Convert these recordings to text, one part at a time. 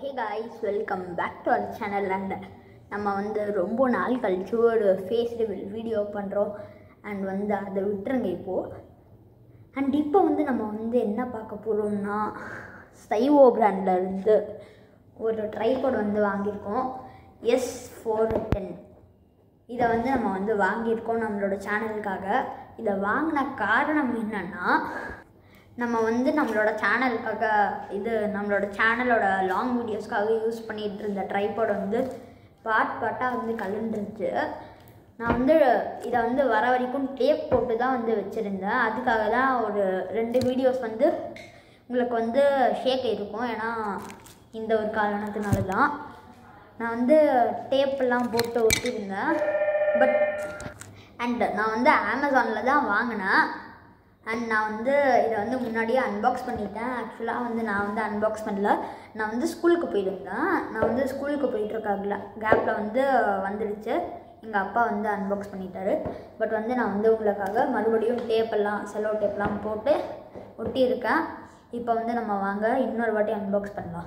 hey guys welcome back to our channel and நம்ம வந்து ரொம்ப நாள் கழிச்சு ஒரு ஃபேஸ் ரிவீல் வீடியோ பண்ணுறோம் அண்ட் வந்து அதை விட்டுருங்க இப்போது அண்ட் இப்போ வந்து நம்ம வந்து என்ன பார்க்க போகிறோம்னா சைவோ பிராண்டில் இருந்து ஒரு ட்ரைபாட் வந்து வாங்கியிருக்கோம் எஸ் ஃபோர் டென் இதை வந்து நம்ம வந்து வாங்கியிருக்கோம் நம்மளோட சேனலுக்காக இதை வாங்கின காரணம் என்னன்னா நம்ம வந்து நம்மளோட சேனலுக்காக இது நம்மளோட சேனலோட லாங் வீடியோஸ்க்காக யூஸ் பண்ணிகிட்டு இருந்த ட்ரைபாட் வந்து பார்ட் பார்ட்டாக வந்து கலண்டுருச்சு நான் வந்து இதை வந்து வர வரைக்கும் டேப் போட்டு தான் வந்து வச்சுருந்தேன் அதுக்காக தான் ஒரு ரெண்டு வீடியோஸ் வந்து உங்களுக்கு வந்து ஷேக் இருக்கும் ஏன்னா இந்த ஒரு காரணத்தினால தான் நான் வந்து டேப்பெல்லாம் போட்டு ஒட்டியிருந்தேன் பட் அண்ட் நான் வந்து அமேசானில் தான் வாங்கினேன் அண்ட் நான் வந்து இதை வந்து முன்னாடியே அன்பாக்ஸ் பண்ணிட்டேன் ஆக்சுவலாக வந்து நான் வந்து அன்பாக்ஸ் பண்ணல நான் வந்து ஸ்கூலுக்கு போயிருந்தேன் நான் வந்து ஸ்கூலுக்கு போயிட்டுருக்காங்கள கேப்பில் வந்து வந்துடுச்சு எங்கள் அப்பா வந்து அன்பாக்ஸ் பண்ணிட்டாரு பட் வந்து நான் வந்து உங்களுக்காக மறுபடியும் டேப்பெல்லாம் செலோ டேப்லாம் போட்டு ஒட்டியிருக்கேன் இப்போ வந்து நம்ம வாங்க இன்னொரு வாட்டி அன்பாக்ஸ் பண்ணலாம்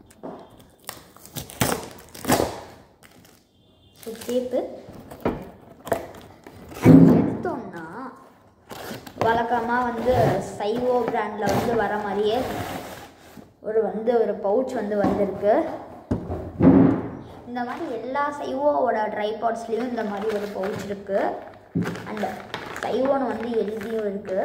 ஸோ டேப்பு எடுத்தோன்னா வழக்கமாக வந்து சைவோ பிராண்டில் வந்து வர மாதிரியே ஒரு வந்து ஒரு பவுச் வந்து வந்திருக்கு இந்த மாதிரி எல்லா சைவோவோட ட்ரைபாட்ஸ்லேயும் இந்த மாதிரி ஒரு பவுச் இருக்குது அண்ட் சைவோன்னு வந்து எழுதியும் இருக்குது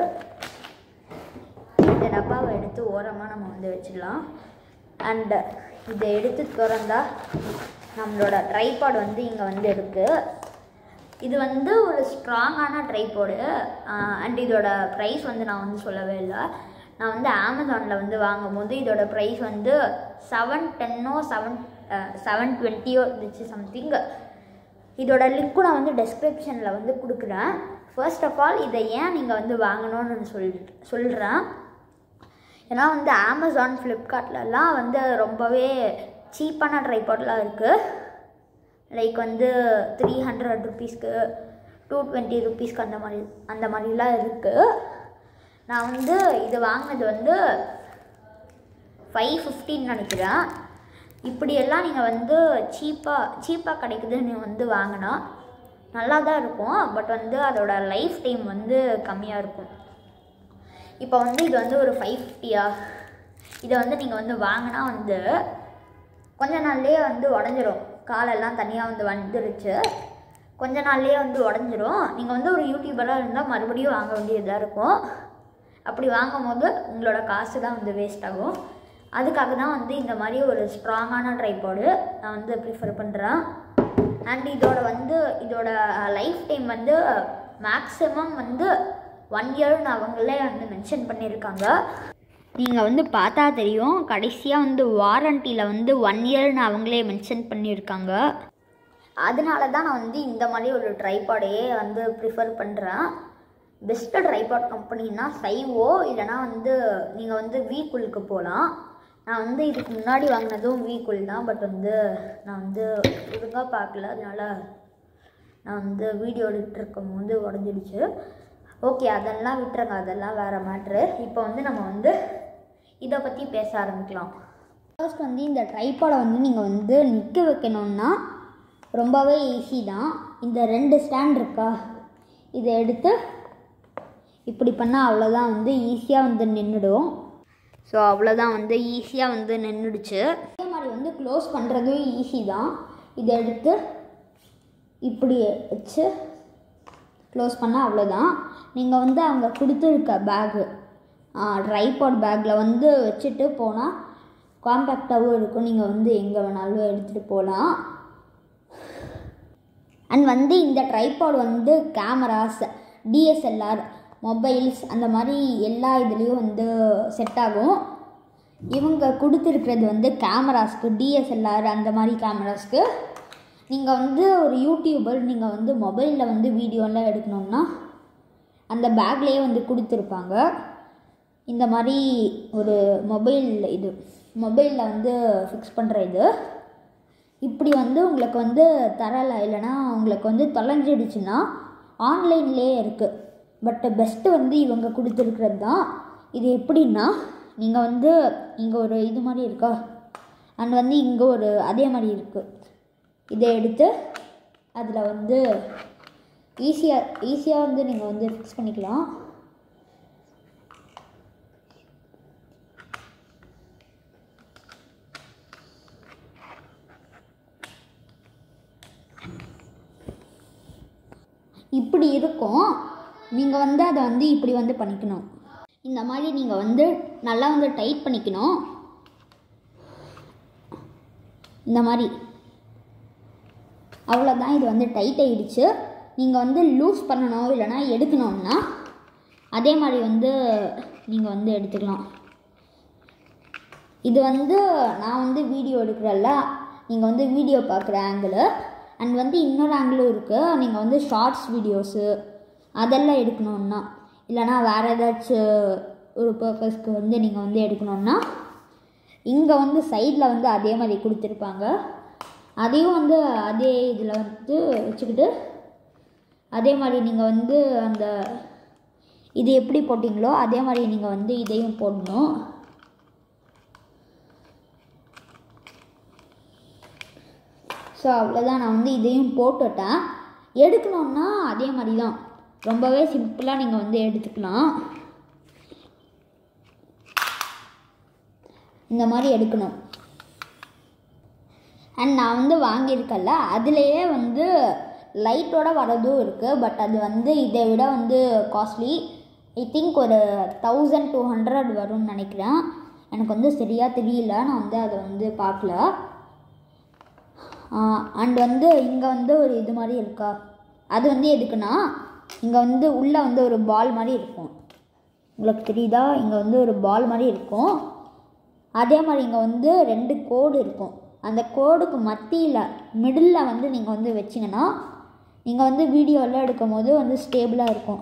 இந்த டப்பாவை எடுத்து ஓரமாக நம்ம வந்து வச்சிடலாம் அண்ட் இதை எடுத்து திறந்தா நம்மளோட ட்ரைபாட் வந்து இங்கே வந்து இருக்குது இது வந்து ஒரு ஸ்ட்ராங்கான ட்ரைபோடு அண்ட் இதோட ப்ரைஸ் வந்து நான் வந்து சொல்லவே இல்லை நான் வந்து அமேசானில் வந்து வாங்கும் போது இதோட ப்ரைஸ் வந்து seven ten or seven seven twenty or இருந்துச்சு சம்திங் இதோட லிங்க்கும் நான் வந்து டெஸ்கிரிப்ஷனில் வந்து கொடுக்குறேன் ஃபர்ஸ்ட் ஆஃப் ஆல் இதை ஏன் நீங்கள் வந்து வாங்கணும்னு சொல் சொல்கிறேன் ஏன்னா வந்து அமேசான் ஃப்ளிப்கார்ட்லலாம் வந்து ரொம்பவே சீப்பான ட்ரைபாட்லாம் இருக்குது லைக் வந்து த்ரீ ஹண்ட்ரட் ருபீஸ்க்கு டூ டுவெண்ட்டி ருபீஸ்க்கு அந்த மாதிரி அந்த மாதிரிலாம் இருக்குது நான் வந்து இது வாங்கினது வந்து ஃபைவ் ஃபிஃப்டின்னு நினைக்கிறேன் இப்படியெல்லாம் நீங்கள் வந்து சீப்பாக சீப்பாக கிடைக்குதுன்னு நீங்கள் வந்து வாங்கினா நல்லா தான் இருக்கும் பட் வந்து அதோட லைஃப் டைம் வந்து கம்மியாக இருக்கும் இப்போ வந்து இது வந்து ஒரு ஃபைவ் ஃபிஃப்டியா இதை வந்து நீங்கள் வந்து வாங்கினா வந்து கொஞ்ச நாள்லேயே வந்து உடஞ்சிரும் காலெல்லாம் தனியாக வந்து வந்துருச்சு கொஞ்ச நாள்லேயே வந்து உடஞ்சிரும் நீங்கள் வந்து ஒரு யூடியூபராக இருந்தால் மறுபடியும் வாங்க வேண்டியதாக இருக்கும் அப்படி வாங்கும் போது உங்களோட காசு தான் வந்து வேஸ்ட் ஆகும் அதுக்காக தான் வந்து இந்த மாதிரி ஒரு ஸ்ட்ராங்கான ட்ரைபாடு நான் வந்து ப்ரிஃபர் பண்ணுறேன் அண்ட் இதோட வந்து இதோட லைஃப் டைம் வந்து மேக்ஸிமம் வந்து ஒன் இயர்னு அவங்களே வந்து மென்ஷன் பண்ணியிருக்காங்க நீங்கள் வந்து பார்த்தா தெரியும் கடைசியாக வந்து வாரண்டியில் வந்து ஒன் இயர்னு அவங்களே மென்ஷன் பண்ணியிருக்காங்க அதனால தான் நான் வந்து இந்த மாதிரி ஒரு ட்ரைபாடையே வந்து ப்ரிஃபர் பண்ணுறேன் பெஸ்ட்டு ட்ரைபாட் கம்பெனின்னா சைவோ இல்லைனா வந்து நீங்கள் வந்து வீக்குளுக்கு போகலாம் நான் வந்து இதுக்கு முன்னாடி வாங்கினதும் வீக்குள் தான் பட் வந்து நான் வந்து ஒழுங்காக பார்க்கல அதனால நான் வந்து வீடியோ எடுத்துருக்கும் போது உடஞ்சிடுச்சு ஓகே அதெல்லாம் விட்டுருங்க அதெல்லாம் வேறு மேட்ரு இப்போ வந்து நம்ம வந்து இதை பற்றி பேச ஆரம்பிக்கலாம் ஃபர்ஸ்ட் வந்து இந்த ட்ரைபாடை வந்து நீங்கள் வந்து நிற்க வைக்கணும்னா ரொம்பவே ஈஸி தான் இந்த ரெண்டு ஸ்டாண்ட் இருக்கா இதை எடுத்து இப்படி பண்ணால் அவ்வளோதான் வந்து ஈஸியாக வந்து நின்றுடும் ஸோ அவ்வளோதான் வந்து ஈஸியாக வந்து நின்றுடுச்சு அதே மாதிரி வந்து க்ளோஸ் பண்ணுறதும் ஈஸி தான் இதை எடுத்து இப்படி வச்சு க்ளோஸ் பண்ணால் அவ்வளோதான் நீங்கள் வந்து அங்கே கொடுத்துருக்க பேகு ட்ரைபாட் பேக்கில் வந்து வச்சுட்டு போனால் காம்பேக்டாகவும் இருக்கும் நீங்கள் வந்து எங்கே வேணாலும் எடுத்துகிட்டு போகலாம் அண்ட் வந்து இந்த ட்ரைபாட் வந்து கேமராஸ் டிஎஸ்எல்ஆர் மொபைல்ஸ் அந்த மாதிரி எல்லா இதுலேயும் வந்து செட் ஆகும் இவங்க கொடுத்துருக்கிறது வந்து கேமராஸ்க்கு டிஎஸ்எல்ஆர் அந்த மாதிரி கேமராஸ்க்கு நீங்கள் வந்து ஒரு யூடியூபர் நீங்கள் வந்து மொபைலில் வந்து வீடியோலாம் எடுக்கணுன்னா அந்த பேக்லேயே வந்து கொடுத்துருப்பாங்க இந்த மாதிரி ஒரு மொபைல் இது மொபைலில் வந்து ஃபிக்ஸ் பண்ணுற இது இப்படி வந்து உங்களுக்கு வந்து தரலை இல்லைனா உங்களுக்கு வந்து தொலைஞ்சிடுச்சுன்னா ஆன்லைன்லேயே இருக்குது பட் பெஸ்ட்டு வந்து இவங்க கொடுத்துருக்கிறது தான் இது எப்படின்னா நீங்கள் வந்து இங்கே ஒரு இது மாதிரி இருக்கா அண்ட் வந்து இங்கே ஒரு அதே மாதிரி இருக்குது இதை எடுத்து அதில் வந்து ஈஸியாக ஈஸியாக வந்து நீங்கள் வந்து ஃபிக்ஸ் பண்ணிக்கலாம் இப்படி இருக்கும் நீங்கள் வந்து அதை வந்து இப்படி வந்து பண்ணிக்கணும் இந்த மாதிரி நீங்கள் வந்து நல்லா வந்து டைட் பண்ணிக்கணும் இந்த மாதிரி அவ்வளோதான் இது வந்து டைட் ஆயிடுச்சு நீங்கள் வந்து லூஸ் பண்ணணும் இல்லைனா எடுக்கணும்னா அதே மாதிரி வந்து நீங்கள் வந்து எடுத்துக்கலாம் இது வந்து நான் வந்து வீடியோ எடுக்கிறல்ல நீங்கள் வந்து வீடியோ பார்க்குற ஆங்கிள் அண்ட் வந்து இன்னொரு ஆங்கிளும் இருக்குது நீங்கள் வந்து ஷார்ட்ஸ் வீடியோஸு அதெல்லாம் எடுக்கணுன்னா இல்லைனா வேறு ஏதாச்சும் ஒரு பர்பஸ்க்கு வந்து நீங்கள் வந்து எடுக்கணுன்னா இங்கே வந்து சைடில் வந்து அதே மாதிரி கொடுத்துருப்பாங்க அதையும் வந்து அதே இதில் வந்து வச்சுக்கிட்டு அதே மாதிரி நீங்கள் வந்து அந்த இது எப்படி போட்டிங்களோ அதே மாதிரி நீங்கள் வந்து இதையும் போடணும் ஸோ அவ்வளோதான் நான் வந்து இதையும் போட்டுட்டேன் எடுக்கணுன்னா அதே மாதிரி தான் ரொம்பவே சிம்பிளாக நீங்கள் வந்து எடுத்துக்கலாம் இந்த மாதிரி எடுக்கணும் அண்ட் நான் வந்து வாங்கியிருக்கேன்ல அதுலேயே வந்து லைட்டோட வரதும் இருக்குது பட் அது வந்து இதை விட வந்து காஸ்ட்லி ஐ திங்க் ஒரு தௌசண்ட் டூ ஹண்ட்ரட் வரும்னு நினைக்கிறேன் எனக்கு வந்து சரியாக தெரியல நான் வந்து அதை வந்து பார்க்கல அண்ட் வந்து இங்கே வந்து ஒரு இது மாதிரி இருக்கா அது வந்து எதுக்குன்னா இங்கே வந்து உள்ளே வந்து ஒரு பால் மாதிரி இருக்கும் உங்களுக்கு தெரியுதா இங்கே வந்து ஒரு பால் மாதிரி இருக்கும் அதே மாதிரி இங்கே வந்து ரெண்டு கோடு இருக்கும் அந்த கோடுக்கு மத்தியில் மிடில் வந்து நீங்கள் வந்து வச்சிங்கன்னா நீங்கள் வந்து வீடியோலாம் எடுக்கும் போது வந்து ஸ்டேபிளாக இருக்கும்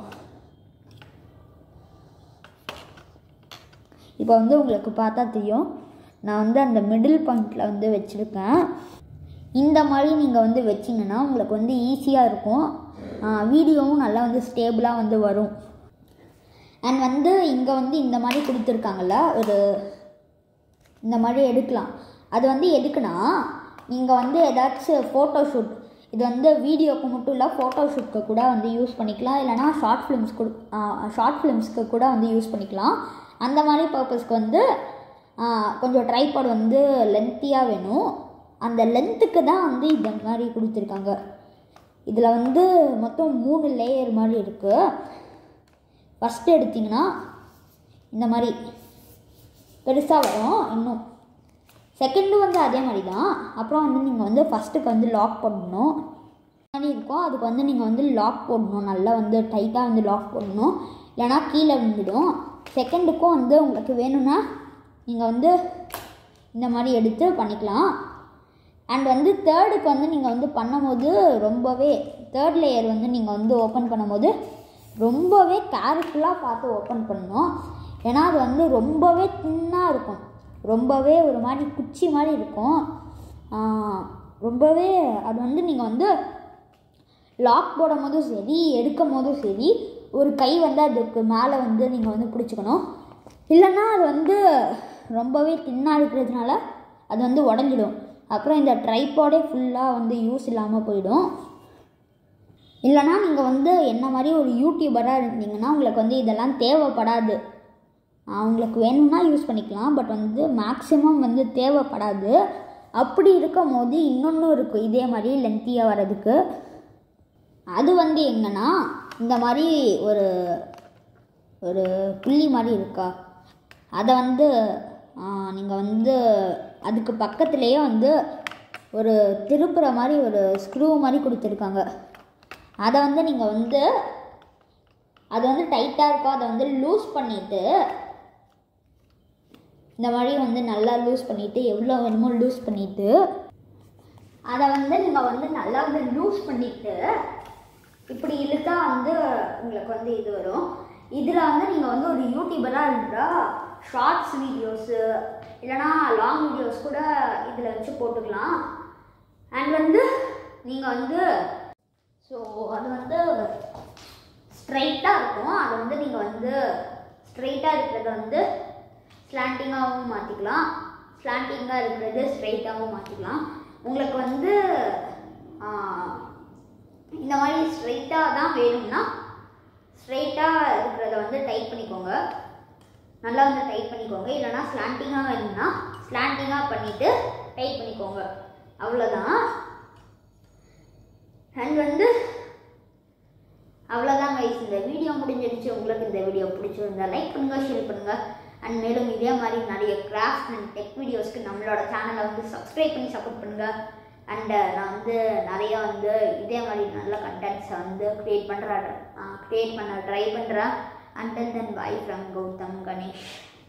இப்போ வந்து உங்களுக்கு பார்த்தா தெரியும் நான் வந்து அந்த மிடில் பாயிண்டில் வந்து வச்சுருக்கேன் இந்த மாதிரி நீங்கள் வந்து வச்சிங்கன்னா உங்களுக்கு வந்து ஈஸியாக இருக்கும் வீடியோவும் நல்லா வந்து ஸ்டேபிளாக வந்து வரும் அண்ட் வந்து இங்கே வந்து இந்த மாதிரி கொடுத்துருக்காங்கல்ல ஒரு இந்த மாதிரி எடுக்கலாம் அது வந்து எதுக்குன்னா நீங்கள் வந்து ஏதாச்சும் ஃபோட்டோ ஷூட் இது வந்து வீடியோக்கு மட்டும் இல்லை ஃபோட்டோ ஷூட்க்கு கூட வந்து யூஸ் பண்ணிக்கலாம் இல்லைனா ஷார்ட் ஃபிலிம்ஸ் கூட ஷார்ட் ஃபிலிம்ஸ்க்கு கூட வந்து யூஸ் பண்ணிக்கலாம் அந்த மாதிரி பர்பஸ்க்கு வந்து ஆ, கொஞ்சம் ட்ரைபாட் வந்து லென்த்தியாக வேணும் அந்த லென்த்துக்கு தான் வந்து இந்த மாதிரி கொடுத்துருக்காங்க இதில் வந்து மொத்தம் மூணு லேயர் மாதிரி இருக்குது ஃபஸ்ட்டு எடுத்திங்கன்னா இந்த மாதிரி பெருசாக வரும் இன்னும் செகண்டு வந்து அதே மாதிரி தான் அப்புறம் வந்து நீங்கள் வந்து ஃபஸ்ட்டுக்கு வந்து லாக் பண்ணணும் மாதிரி இருக்கும் அதுக்கு வந்து நீங்கள் வந்து லாக் போடணும் நல்லா வந்து டைட்டாக வந்து லாக் போடணும் இல்லைனா கீழே விழுந்துடும் செகண்டுக்கும் வந்து உங்களுக்கு வேணும்னா நீங்கள் வந்து இந்த மாதிரி எடுத்து பண்ணிக்கலாம் அண்ட் வந்து தேர்டுக்கு வந்து நீங்கள் வந்து பண்ணும்போது ரொம்பவே தேர்ட் லேயர் வந்து நீங்கள் வந்து ஓப்பன் பண்ணும்போது ரொம்பவே கேர்ஃபுல்லாக பார்த்து ஓப்பன் பண்ணணும் ஏன்னா அது வந்து ரொம்பவே தின்னாக இருக்கும் ரொம்பவே ஒரு மாதிரி குச்சி மாதிரி இருக்கும் ஆஹ் ரொம்பவே அது வந்து நீங்கள் வந்து லாக் போடும் போதும் சரி எடுக்கும் போதும் சரி ஒரு கை வந்து அதுக்கு மேலே வந்து நீங்கள் வந்து பிடிச்சிக்கணும் இல்லைன்னா அது வந்து ரொம்பவே தின்னாக இருக்கிறதுனால அது வந்து உடஞ்சிடும் அப்புறம் இந்த ட்ரைபாடே ஃபுல்லாக வந்து யூஸ் இல்லாமல் போயிடும் இல்லைனா நீங்கள் வந்து என்ன மாதிரி ஒரு யூடியூபராக இருந்தீங்கன்னா உங்களுக்கு வந்து இதெல்லாம் தேவைப்படாது ஆஹ் உங்களுக்கு வேணும்னா யூஸ் பண்ணிக்கலாம் பட் வந்து மேக்ஸிமம் வந்து தேவைப்படாது அப்படி இருக்கும் போது இன்னொன்று இருக்குது இதே மாதிரி லென்த்தியாக வர்றதுக்கு அது வந்து எங்கன்னா இந்த மாதிரி ஒரு ஒரு புள்ளி மாதிரி இருக்கா அதை வந்து நீங்கள் வந்து அதுக்கு பக்கத்துலேயே வந்து ஒரு திருப்புற மாதிரி ஒரு ஸ்க்ரூ மாதிரி கொடுத்துருக்காங்க அதை வந்து நீங்கள் வந்து அது வந்து டைட்டாக இருக்கும் அதை வந்து லூஸ் பண்ணிவிட்டு இந்த மாதிரி வந்து நல்லா லூஸ் பண்ணிவிட்டு எவ்வளோ வேணுமோ லூஸ் பண்ணிவிட்டு அதை வந்து நீங்கள் வந்து நல்லா வந்து லூஸ் பண்ணிவிட்டு இப்படி இழுத்தா வந்து உங்களுக்கு வந்து இது வரும் இதில் வந்து நீங்கள் வந்து ஒரு யூடியூபராக இருந்தால் ஷார்ட்ஸ் வீடியோஸு இல்லைனா லாங் வீடியோஸ் கூட இதில் வச்சு போட்டுக்கலாம் அண்ட் வந்து நீங்கள் வந்து ஸோ அது வந்து ஸ்ட்ரைட்டாக இருக்கும் அது வந்து நீங்கள் வந்து ஸ்ட்ரைட்டாக இருக்கிறத வந்து ஸ்லாண்டிங்காகவும் மாற்றிக்கலாம் ஸ்லாண்டிங்காக இருக்கிறது ஸ்ட்ரைட்டாகவும் மாற்றிக்கலாம் உங்களுக்கு வந்து ஆ, இந்த மாதிரி ஸ்ட்ரைட்டாக தான் வேணும்னா ஸ்ட்ரைட்டாக இருக்கிறத வந்து டைப் பண்ணிக்கோங்க நல்லா வந்து டைப் பண்ணிக்கோங்க இல்லைனா ஸ்லாண்டிங்காக வேணும்னா ஸ்லாண்டிங்காக பண்ணிவிட்டு டைப் பண்ணிக்கோங்க அவ்வளோதான் அண்ட் வந்து அவ்வளோதான் கைஸ் இந்த வீடியோ முடிஞ்சிருச்சு உங்களுக்கு இந்த வீடியோ பிடிச்சிருந்தா லைக் பண்ணுங்கள் ஷேர் பண்ணுங்கள் அண்ட் மேலும் இதே மாதிரி நிறைய கிராஃப்ட் அண்ட் டெக் வீடியோஸ்க்கு நம்மளோட சேனலை வந்து சப்ஸ்கிரைப் பண்ணி சப்போர்ட் பண்ணுங்கள் அண்டு நான் வந்து நிறைய வந்து இதே மாதிரி நல்ல கண்டென்ட்ஸை வந்து க்ரியேட் பண்ணுற க்ரியேட் பண்ண ட்ரை பண்ணுறேன் until then bye from Gautham Ganesh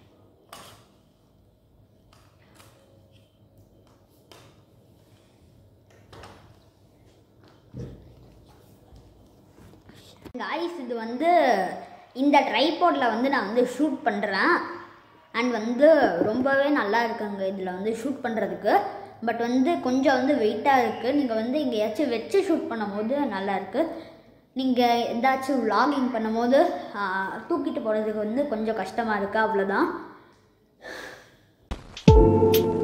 guys இது வந்து இந்த ட்ரைபாடில் வந்து நான் வந்து ஷூட் பண்ணுறேன் அண்ட் வந்து ரொம்பவே நல்லா இருக்குங்க இதில் வந்து ஷூட் பண்ணுறதுக்கு பட் வந்து கொஞ்சம் வந்து வெயிட்டாக இருக்குது நீங்கள் வந்து எங்கேயாச்சும் வச்சு ஷூட் பண்ணும்போது நல்லா இருக்குது நீங்கள் எதாச்சும் vlogging பண்ணும்போது ஆ, தூக்கிட்டு போகிறதுக்கு வந்து கொஞ்சம் கஷ்டமாக இருக்குது அவ்வளோதான்